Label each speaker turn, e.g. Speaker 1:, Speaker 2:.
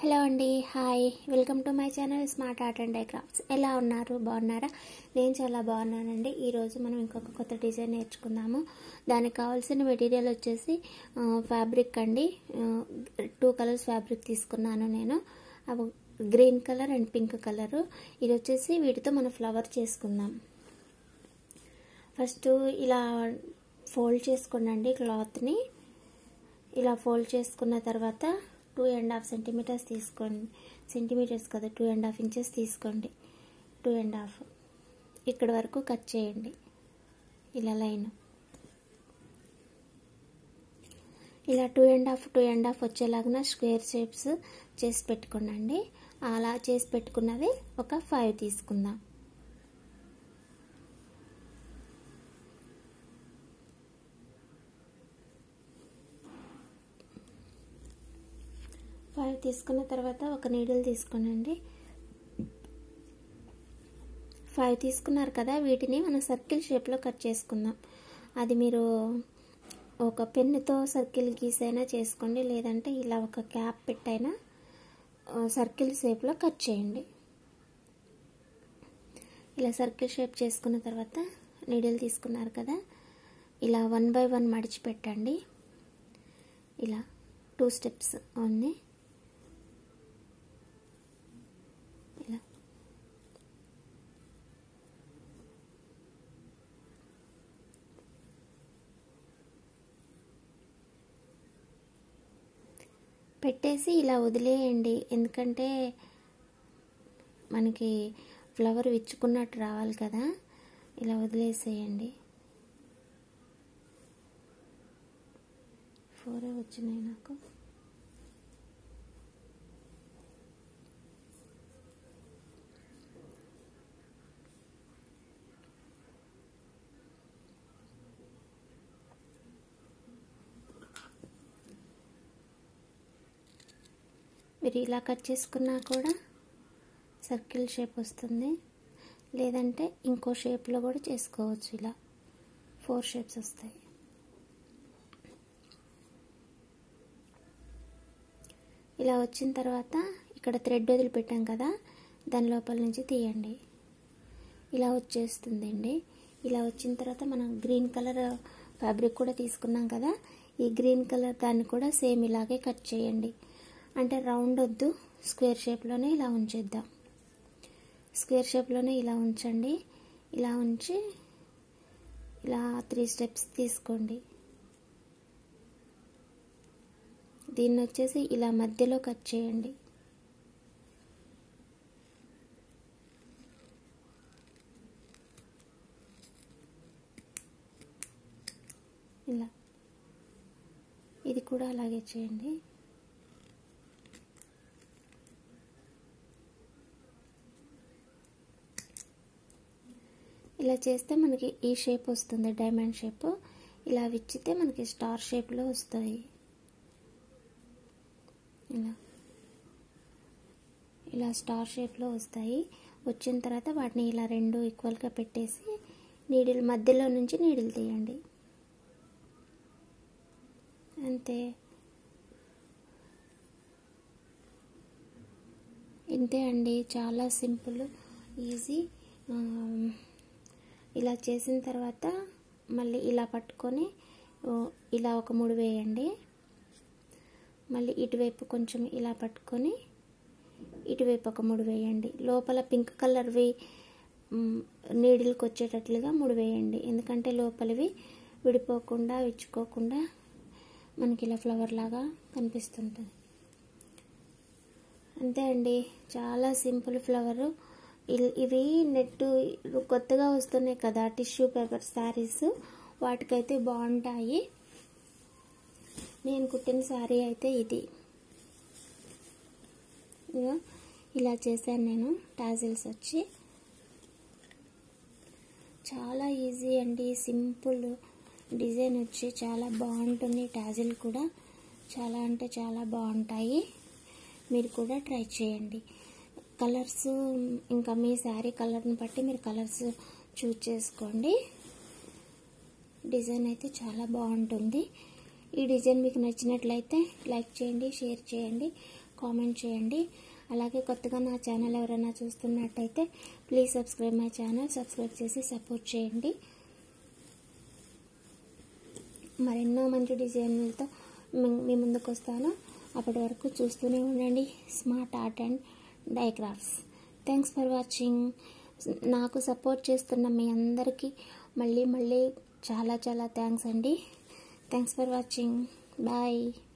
Speaker 1: hello అండి hi welcome to my channel smart art and crafts ఎలా ఉన్నారు బాగున్నారా నేను చాలా బాగున్నానండి ఈరోజు మనం ఇంకొక కొత్త డిజైన్ నేర్చుకుందాము దానికి కావాల్సిన మెటీరియల్ వచ్చేసి ఫ్యాబ్రిక్ అండి టూ కలర్స్ ఫ్యాబ్రిక్ తీసుకున్నాను నేను అవి green colour and pink colour ఇది వచ్చేసి వీటితో మనం ఫ్లవర్ చేసుకుందాం ఫస్ట్ ఇలా ఫోల్డ్ చేసుకోండి క్లాత్ని ఇలా ఫోల్డ్ చేసుకున్న తర్వాత టూ అండ్ హాఫ్ సెంటీమీటర్స్ తీసుకోండి సెంటీమీటర్స్ కదా టూ అండ్ హాఫ్ ఇంచెస్ తీసుకోండి టూ అండ్ హాఫ్ ఇక్కడ వరకు కట్ చేయండి ఇలా లైన్ ఇలా two and half two and half వచ్చేలాగా స్క్వేర్ షేప్స్ చేసి పెట్టుకోండి అలా చేసి పెట్టుకున్నది ఒక ఫైవ్ తీసుకుందాం ఫైవ్ తీసుకున్న తర్వాత ఒక నీడిల్ తీసుకోనండి ఫైవ్ తీసుకున్నారు కదా వీటిని మనం సర్కిల్ షేప్లో కట్ చేసుకుందాం అది మీరు ఒక పెన్నుతో సర్కిల్ గీసైనా చేసుకోండి లేదంటే ఇలా ఒక క్యాప్ పెట్టైనా సర్కిల్ షేప్లో కట్ చేయండి ఇలా సర్కిల్ షేప్ చేసుకున్న తర్వాత నీడిల్ తీసుకున్నారు కదా ఇలా వన్ బై వన్ మడిచి పెట్టండి ఇలా టూ స్టెప్స్ ఉంది ఇలా పెట్టేసి ఇలా వదిలేయండి ఎందుకంటే మనకి ఫ్లవర్ విచ్చుకున్నట్టు రావాలి కదా ఇలా వదిలేసేయండి ఫోరే వచ్చినాయి నాకు మీరు ఇలా కట్ చేసుకున్నా కూడా సర్కిల్ షేప్ వస్తుంది లేదంటే ఇంకో షేప్లో కూడా చేసుకోవచ్చు ఇలా ఫోర్ షేప్స్ వస్తాయి ఇలా వచ్చిన తర్వాత ఇక్కడ థ్రెడ్ వదిలిపెట్టాం కదా దాని లోపల నుంచి తీయండి ఇలా వచ్చేస్తుందండి ఇలా వచ్చిన తర్వాత మనం గ్రీన్ కలర్ ఫ్యాబ్రిక్ కూడా తీసుకున్నాం కదా ఈ గ్రీన్ కలర్ దాన్ని కూడా సేమ్ ఇలాగే కట్ చేయండి అంటే రౌండ్ వద్దు స్క్వేర్ షేప్లోనే ఇలా ఉంచేద్దాం స్క్వేర్ షేప్లోనే ఇలా ఉంచండి ఇలా ఉంచి ఇలా త్రీ స్టెప్స్ తీసుకోండి దీన్ని వచ్చేసి ఇలా మధ్యలో కట్ చేయండి ఇలా ఇది కూడా అలాగే చేయండి ఇలా చేస్తే మనకి ఈ షేప్ వస్తుంది డైమండ్ షేప్ ఇలా విచ్చితే మనకి స్టార్ షేప్లో వస్తాయి ఇలా ఇలా స్టార్ షేప్లో వస్తాయి వచ్చిన తర్వాత వాటిని ఇలా రెండు ఈక్వల్గా పెట్టేసి నీడిల్ మధ్యలో నుంచి నీడిల్ తీయండి అంతే ఇంతే అండి చాలా సింపుల్ ఈజీ ఇలా చేసిన తర్వాత మళ్ళీ ఇలా పట్టుకొని ఇలా ఒక మూడు వేయండి మళ్ళీ ఇటువైపు కొంచెం ఇలా పట్టుకొని ఇటువైపు ఒక మూడు వేయండి లోపల పింక్ కలర్వి నీడిల్కి వచ్చేటట్లుగా మూడు వేయండి ఎందుకంటే లోపలివి విడిపోకుండా విచ్చుకోకుండా మనకి ఇలా ఫ్లవర్ లాగా కనిపిస్తుంటుంది అంతే అండి చాలా సింపుల్ ఫ్లవరు ఇవి నెట్ కొత్తగా వస్తున్నాయి కదా టిష్యూ పేపర్ శారీస్ వాటికైతే బాగుంటాయి నేను కుట్టిన శారీ అయితే ఇది ఇలా చేశాను నేను టాజిల్స్ వచ్చి చాలా ఈజీ అండి సింపుల్ డిజైన్ వచ్చి చాలా బాగుంటుంది టాజిల్ కూడా చాలా అంటే చాలా బాగుంటాయి మీరు కూడా ట్రై చేయండి కలర్స్ ఇంకా మీ శారీ కలర్ని బట్టి మీరు కలర్స్ చూజ్ చేసుకోండి డిజైన్ అయితే చాలా బాగుంటుంది ఈ డిజైన్ మీకు నచ్చినట్లయితే లైక్ చేయండి షేర్ చేయండి కామెంట్ చేయండి అలాగే కొత్తగా నా ఛానల్ ఎవరైనా చూస్తున్నట్టయితే please subscribe my channel subscribe చేసి సపోర్ట్ చేయండి మరెన్నో మంచి డిజైన్లతో మీ ముందుకు వస్తాను అప్పటి వరకు చూస్తూనే ఉండండి smart art and DIY crafts thanks for watching నాకు సపోర్ట్ చేస్తున్న మీ అందరికీ మళ్ళీ మళ్ళీ చాలా చాలా థ్యాంక్స్ అండి థ్యాంక్స్ ఫర్ వాచింగ్ బాయ్